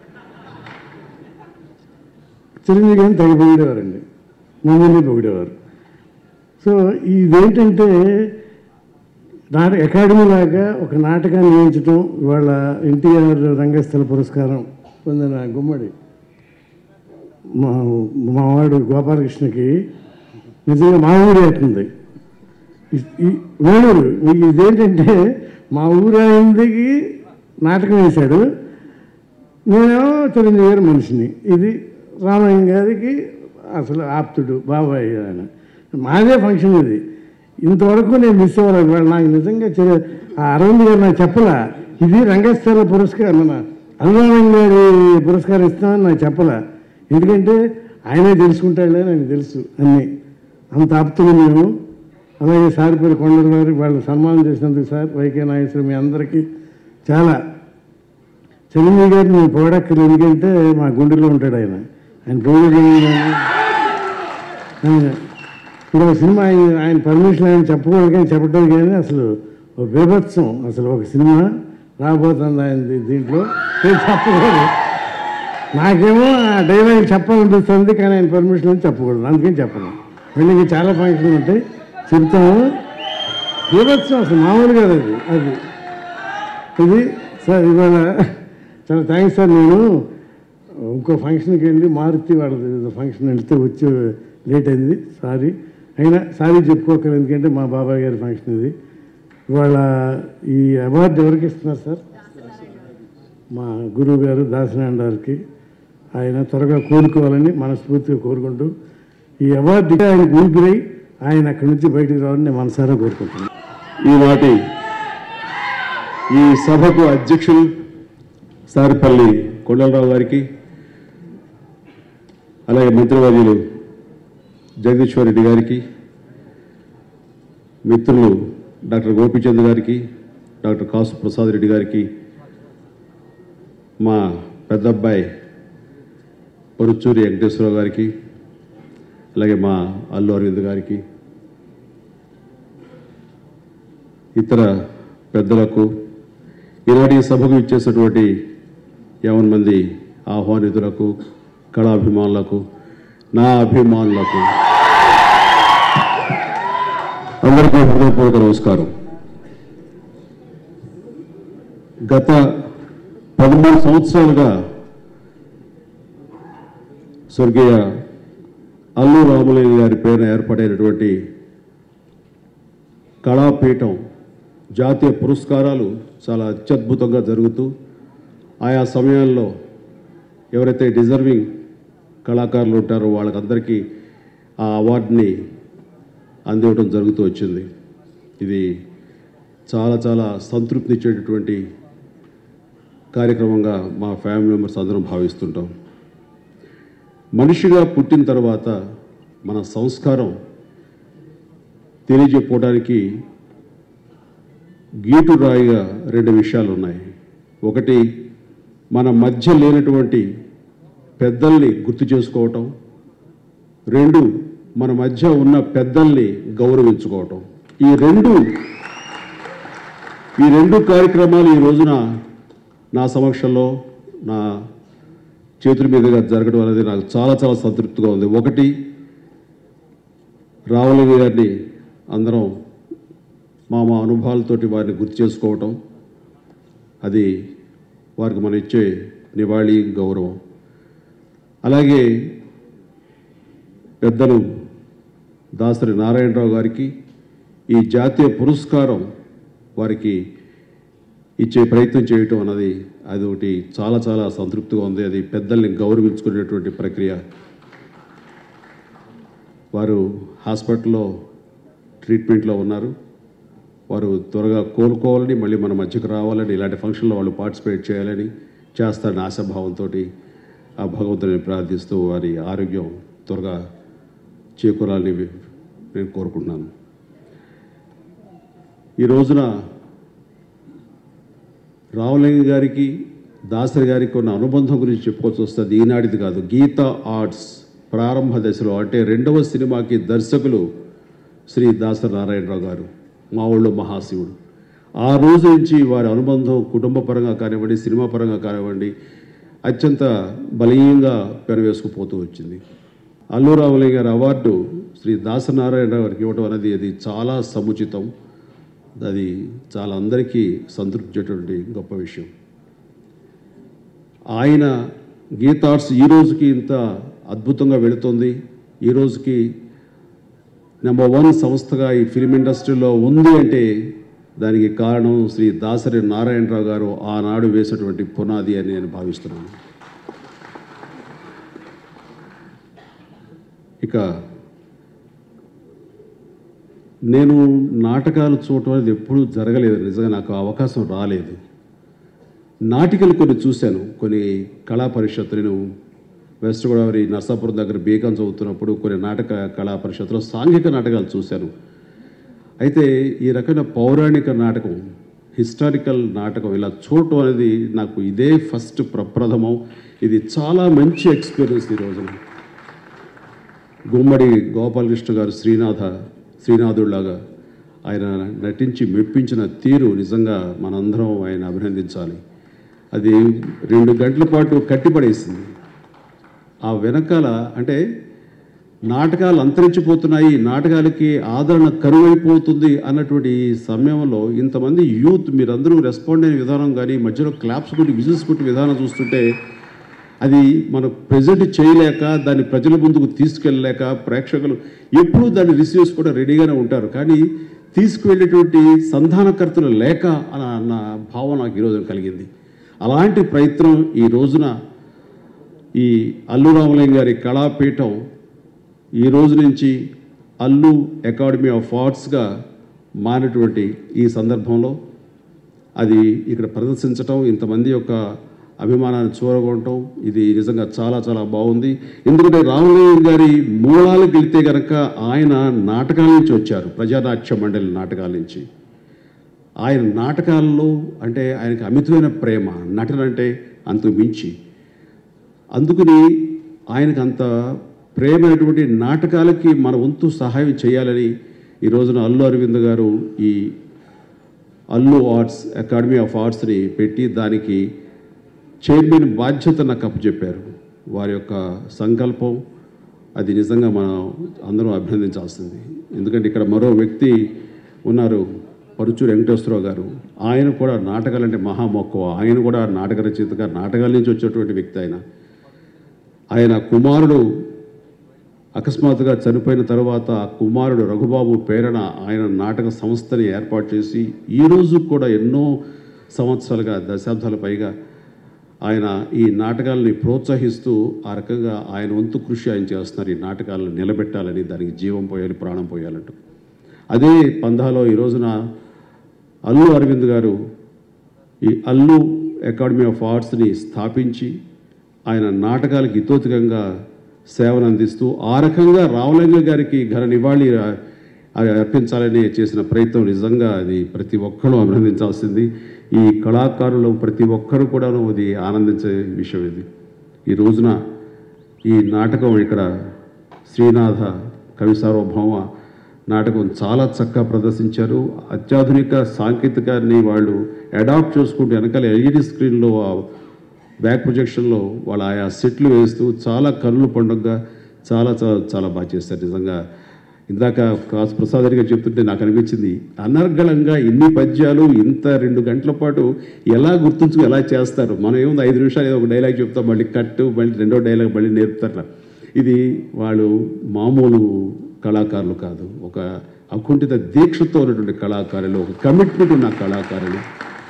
చిరంజీవి గారిని తెగ పొగిడేవారండి మమ్మల్ని పొగిడేవారు సో ఇదేంటంటే నాట అకాడమీ లాగా ఒక నాటకాన్ని వేయించడం ఇవాళ ఎన్టీఆర్ రంగస్థల పురస్కారం పొందిన గుమ్మడి మా మావాడు గోపాలకృష్ణకి నిజంగా మా ఊరే అవుతుంది ఈ- ఈ వేణూరు మీకు ఇదేంటంటే మా ఊరు ఆయనకి నాటకం వేశాడు నేనేమో చిరంజీవి గారి మనిషిని ఇది రామయ్య గారికి అసలు ఆప్తుడు బాబాయ్ ఆయన మాదే ఫంక్షన్ ఇది ఇంతవరకు నేను మిస్ అవ్వలేదు వాళ్ళు నాకు నిజంగా చిర- ఆ అరవింద్ గారు నాకు చెప్పలా ఇది రంగస్థల పురస్కారం మన అనురామయ్య గారి పురస్కారం ఇస్తామని నాకు చెప్పలా ఎందుకంటే ఆయనే తెలుసుకుంటాడులే నాకు తెలుసు అన్నీ అంత ఆప్తులు మేము అలాగే సారిపల్లి కొండల వారి వాళ్ళు సన్మానం చేసినందుకు సార్ వైకే నాగేశ్వర మీ అందరికీ చాలా చిరంజీవి గారిని నేను పొగడక్కర్లేదు ఎందుకంటే మా గుండెలో ఉంటాడు ఆయన ఆయన పొగడడం ఆయన ఇప్పుడు ఒక సినిమా ఆయన ఆయన పర్మిషన్ ఆయన చెప్పకూడదు కానీ చెప్పడం కానీ అసలు ఒక బీభత్సం అసలు ఒక సినిమా రాబోతుంది ఆయన దీ- దీంట్లో నేను చెప్పకూడదు నాకేమో ఆ డైలాగ్ చెప్పాలనిపిస్తుంది కానీ ఆయన పర్మిషన్ అని చెప్పకూడదు అందుకని చెప్పను మళ్ళీ ఇంకా చాలా ఫంక్షన్లు ఉంటాయి చెప్తాము బీభత్సం అసలు మామూలు కాదు అది అది ఇది సార్ ఇవాళ చాలా థ్యాంక్స్ సార్ నేను ఇంకో ఫంక్షన్కి వెళ్ళి మారుతి వాళ్ళది ఏదో ఫంక్షన్ వెళ్తే వచ్చి లేట్ అయింది సారీ అయినా సారీ చెప్పుకోకరు ఎందుకంటే మా బాబాయ్ గారి ఫంక్షన్ ఇది ఇవాళ ఈ అవార్డు ఎవరికి ఇస్తున్నారు సార్ మా గురువు గారు దాసనారాయణ గారికి ఆయన త్వరగా కోరుకోవాలని మనస్ఫూర్తిగా కోరుకుంటూ ఈ అవార్డు ఆయనకు ఊపిరై ఆయన అక్కడి నుంచి బయటికి రావాలని నేను మనసారా కోరుకుంటున్నాను ఈనాటి ఈ సభకు అధ్యక్షులు సారిపల్లి కొండలరావు గారికి అలాగే మంత్రివర్యులు జగదీశ్వర్ రెడ్డి గారికి మిత్రులు డాక్టర్ గోపిచంద్ గారికి డాక్టర్ కాసు ప్రసాద్ రెడ్డి గారికి మా పెద్దబ్బాయి పరుచూరి వెంకటేశ్వరరావు గారికి అలాగే మా అల్లు అరవింద్ గారికి ఇతర పెద్దలకు ఈనాటి ఈ సభకు ఇచ్చేసినటువంటి యావన్ మంది ఆహ్వానితులకు కళాభిమానులకు నా అభిమానులకు అందరికీ హృదయపూర్వక నమస్కారం గత పదమూడు సంవత్సరాలుగా స్వర్గీయ అల్లు రామలింగ గారి పేరున ఏర్పడైనటువంటి కళాపీఠం జాతీయ పురస్కారాలు చాలా అత్యద్భుతంగా జరుగుతూ ఆయా సమయాల్లో ఎవరైతే డిజర్వింగ్ కళాకారులు ఉంటారో వాళ్ళకందరికీ ఆ అవార్డుని అందివ్వడం జరుగుతూ వచ్చింది ఇది చాలా చాలా సంతృప్తినిచ్చేటటువంటి కార్యక్రమంగా మా ఫ్యామిలీ మెంబర్స్ అందరం భావిస్తుంటాం మనిషిగా పుట్టిన తర్వాత మన సంస్కారం తెలియజెప్పుకోవడానికి గీటు రాయిగా రెండు విషయాలు ఉన్నాయి ఒకటి మన మధ్య లేనటువంటి పెద్దల్ని గుర్తు చేసుకోవటం రెండు మన మధ్య ఉన్న పెద్దల్ని గౌరవించుకోవటం ఈ రెండు ఈ రెండు కార్యక్రమాలు ఈ రోజున నా సమక్షంలో నా చేతుల మీదుగా జరగడం అనేది నాకు చాలా చాలా సంతృప్తిగా ఉంది ఒకటి రావులవి గారిని అందరం మా మా అనుభవాలతోటి వారిని గుర్తు చేసుకోవటం అది వారికి మనం ఇచ్చే నివాళి గౌరవం అలాగే పెద్దలు దాసరి నారాయణరావు గారికి ఈ జాతీయ పురస్కారం వారికి ఇచ్చే ప్రయత్నం చేయటం అన్నది అది ఒకటి చాలా చాలా సంతృప్తిగా ఉంది అది పెద్దల్ని గౌరవించుకునేటువంటి ప్రక్రియ వారు హాస్పిటల్లో ట్రీట్మెంట్లో ఉన్నారు వారు త్వరగా కోలుకోవాలని మళ్ళీ మన మధ్యకు రావాలని ఇలాంటి ఫంక్షన్లో వాళ్ళు పార్టిసిపేట్ చేయాలని చేస్తారని ఆశాభావంతో ఆ భగవంతుని ప్రార్థిస్తూ వారి ఆరోగ్యం త్వరగా చేకూరాలని నేను కోరుకుంటున్నాను ఈ రోజున రామలింగ గారికి దాసరి గారికి ఉన్న అనుబంధం గురించి చెప్పుకోవాల్సి వస్తుంది ఈనాటిది కాదు గీత ఆర్ట్స్ ప్రారంభ దశలో అంటే రెండవ సినిమాకి దర్శకులు శ్రీ దాసరి నారాయణరావు గారు మా ఊళ్ళో మహాశివుడు ఆ రోజు నుంచి వారి అనుబంధం కుటుంబ పరంగా కానివ్వండి సినిమా పరంగా కానివ్వండి అత్యంత బలీయంగా పెనవేసుకుపోతూ వచ్చింది అల్లు రామలింగ గారి అవార్డు శ్రీ దాసనారాయణరావు గారికి ఇవ్వడం అనేది అది చాలా సముచితం అది చాలా అందరికీ సంతృప్తించేటువంటి గొప్ప విషయం ఆయన గీతార్ట్స్ ఈ రోజుకి ఇంత అద్భుతంగా వెళుతుంది ఈ రోజుకి నెంబర్ వన్ సంస్థగా ఈ ఫిలిం ఇండస్ట్రీలో ఉంది అంటే దానికి కారణం శ్రీ దాసరి నారాయణరావు గారు ఆనాడు వేసినటువంటి పునాది అని నేను భావిస్తున్నాను ఇక నేను నాటకాలు చూడటం అనేది ఎప్పుడూ జరగలేదు నిజంగా నాకు ఆ అవకాశం రాలేదు నాటికలు కొన్ని చూశాను కొన్ని కళా పరిషత్తు నేను వెస్ట్ గోదావరి నర్సాపురం దగ్గర బీకాం చదువుతున్నప్పుడు కొన్ని నాటక కళా పరిషత్తులో సాంఘిక నాటకాలు చూశాను అయితే ఈ రకమైన పౌరాణిక నాటకం హిస్టారికల్ నాటకం ఇలా చూడటం అనేది నాకు ఇదే ఫస్ట్ ప్రప్రథమం ఇది చాలా మంచి ఎక్స్పీరియన్స్ ఈ రోజున గుమ్మడి గోపాలకృష్ణ గారు శ్రీనాథ శ్రీనాథుడిలాగా ఆయన నటించి మెప్పించిన తీరు నిజంగా మనందరం ఆయన అభినందించాలి అది రెండు గంటల పాటు కట్టిపడేసింది ఆ వెనకాల అంటే నాటకాలు అంతరించిపోతున్నాయి నాటకాలకి ఆదరణ కరువైపోతుంది అన్నటువంటి సమయంలో ఇంతమంది యూత్ మీరందరూ రెస్పాండ్ అయిన విధానం కానీ మధ్యలో క్లాప్స్ కొట్టి విజిల్స్ కొట్టి విధానం చూస్తుంటే అది మనం ప్రజెంట్ చేయలేక దాన్ని ప్రజల ముందుకు తీసుకెళ్ళలేక ప్రేక్షకులు ఎప్పుడూ దాన్ని రిసీవ్ చేసుకోవడం రెడీగానే ఉంటారు కానీ తీసుకువెళ్ళేటువంటి సంధానకర్తలు లేక అన్న అన్న భావం నాకు ఈరోజు కలిగింది అలాంటి ప్రయత్నం ఈ రోజున ఈ అల్లు రామలింగ గారి కళాపీఠం ఈ రోజు నుంచి అల్లు అకాడమీ ఆఫ్ ఆర్ట్స్గా మారినటువంటి ఈ సందర్భంలో అది ఇక్కడ ప్రదర్శించటం ఇంతమంది యొక్క అభిమానాన్ని చూరగొనటం ఇది నిజంగా చాలా చాలా బాగుంది ఎందుకంటే రామలింగ గారి మూలాలకు వెళితే గనక ఆయన నాటకాల నుంచి వచ్చారు ప్రజానాట్య మండలి నాటకాల నుంచి ఆయన నాటకాల్లో అంటే ఆయనకి అమితమైన ప్రేమ నటన అంటే అంతకు మించి అందుకని ఆయనకు అంత ప్రేమైనటువంటి నాటకాలకి మన వంతు సహాయం చేయాలని ఈ రోజున అల్లు అరవింద్ గారు ఈ అల్లు ఆర్ట్స్ అకాడమీ ఆఫ్ ఆర్ట్స్ని పెట్టి దానికి చైర్మన్ బాధ్యత నాకు అప్పచెప్పారు వారి యొక్క సంకల్పం అది నిజంగా మనం అందరం అభినందించాల్సింది ఎందుకంటే ఇక్కడ మరో వ్యక్తి ఉన్నారు పరుచూరు వెంకటేశ్వరరావు గారు ఆయన కూడా నాటకాలంటే మహామొక్కువ ఆయన కూడా నాటక రచయితగా నాటకాల నుంచి వచ్చేటువంటి వ్యక్తి ఆయన ఆయన కుమారుడు అకస్మాత్తుగా చనిపోయిన తర్వాత ఆ కుమారుడు రఘుబాబు ప్రేరణ ఆయన నాటక సంస్థని ఏర్పాటు చేసి ఈ రోజు కూడా ఎన్నో సంవత్సరాలుగా దశాబ్దాల పైగా ఆయన ఈ నాటకాలని ప్రోత్సహిస్తూ ఆ రకంగా ఆయన వంతు కృషి ఆయన చేస్తున్నారు ఈ నాటకాలను నిలబెట్టాలని దానికి జీవం పోయాలి ప్రాణం పోయాలంటూ అదే పందాలో ఈ రోజున అల్లు అరవింద్ గారు ఈ అల్లు అకాడమీ ఆఫ్ ఆర్ట్స్ని స్థాపించి ఆయన నాటకాలకు ఇతోతికంగా సేవను అందిస్తూ ఆ రకంగా రామలింగ గారికి ఘన నివాళి ఆ- అది అర్పించాలని చేసిన ప్రయత్నం నిజంగా అది ప్రతి ఒక్కరూ అభినందించాల్సింది ఈ కళాకారులు ప్రతి ఒక్కరు కూడాను అది ఆనందించే విషయం ఇది ఈ రోజున ఈ నాటకం ఇక్కడ శ్రీనాథ కవి సార్వభౌమ నాటకం చాలా చక్కగా ప్రదర్శించారు అత్యాధునిక సాంకేతికాన్ని వాళ్ళు అడాప్ట్ చేసుకుంటూ వెనకాల ఎల్ఈడి స్క్రీన్లో ఆ బ్యాక్ ప్రొజెక్షన్లో వాళ్ళు ఆయా సెట్లు వేస్తూ చాలా కన్నుల పండుగగా చాలా చాలా చాలా బాగా చేస్తారు నిజంగా ఇందాక కాసు ప్రసాద్ గారు చెప్తుంటే నాకు అనిపించింది అనర్గళంగా ఇన్ని పద్యాలు ఇంత రెండు గంటల పాటు ఎలా గుర్తుంచుకు ఎలా చేస్తారు మనం ఏముంది ఐదు నిమిషాలు ఏదో ఒక డైలాగ్ చెప్తాం మళ్ళీ కట్టు మళ్ళీ రెండో డైలాగ్ మళ్ళీ నేర్పుతారు ఇది వాళ్ళు మామూలు కళాకారులు కాదు ఒక అకుంఠిత దీక్షతో ఉన్నటువంటి కళాకారులు ఒక కమిట్మెంట్ ఉన్న కళాకారులు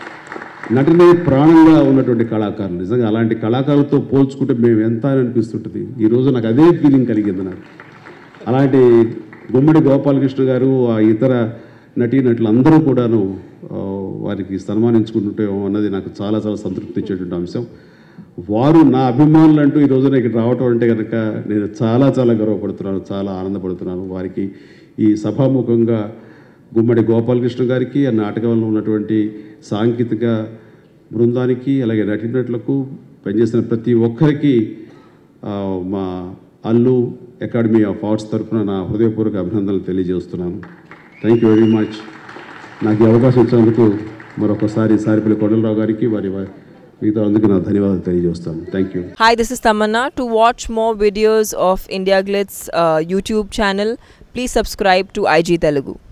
నటనే ప్రాణంగా ఉన్నటువంటి కళాకారులు నిజంగా అలాంటి కళాకారులతో పోల్చుకుంటే మేము ఎంత అని అనిపిస్తుంటుంది ఈరోజు నాకు అదే ఫీలింగ్ కలిగింది నాకు అలాంటి గుమ్మడి గోపాలకృష్ణ గారు ఆ ఇతర నటీనటులు అందరూ కూడాను ఆ, వారికి సన్మానించుకుంటుంటే అన్నది నాకు చాలా చాలా సంతృప్తి ఇచ్చేటువంటి అంశం వారు నా అభిమానులు అంటూ ఈ రోజున ఇక్కడ రావటం అంటే కనుక నేను చాలా చాలా గర్వపడుతున్నాను చాలా ఆనందపడుతున్నాను వారికి ఈ సభాముఖంగా గుమ్మడి గోపాలకృష్ణ గారికి ఆ నాటకంలో ఉన్నటువంటి సాంకేతిక బృందానికి అలాగే నటీనటులకు పనిచేసిన ప్రతి ఒక్కరికి ఆ, మా అల్లు అకాడమీ ఆఫ్ ఆర్ట్స్ తరఫున నా హృదయపూర్వక అభినందనలు తెలియజేస్తున్నాను థ్యాంక్ యూ వెరీ మచ్ నాకు ఈ అవకాశం ఇచ్చినందుకు మరొకసారి సారిపల్లి కొండలరావు గారికి వారి వారి మిగతా అందుకు నా ధన్యవాదాలు తెలియజేస్తాను thank you Hi, this is Tamanna. To watch more videos of India Glitz uh, YouTube channel, please subscribe to IG Telugu.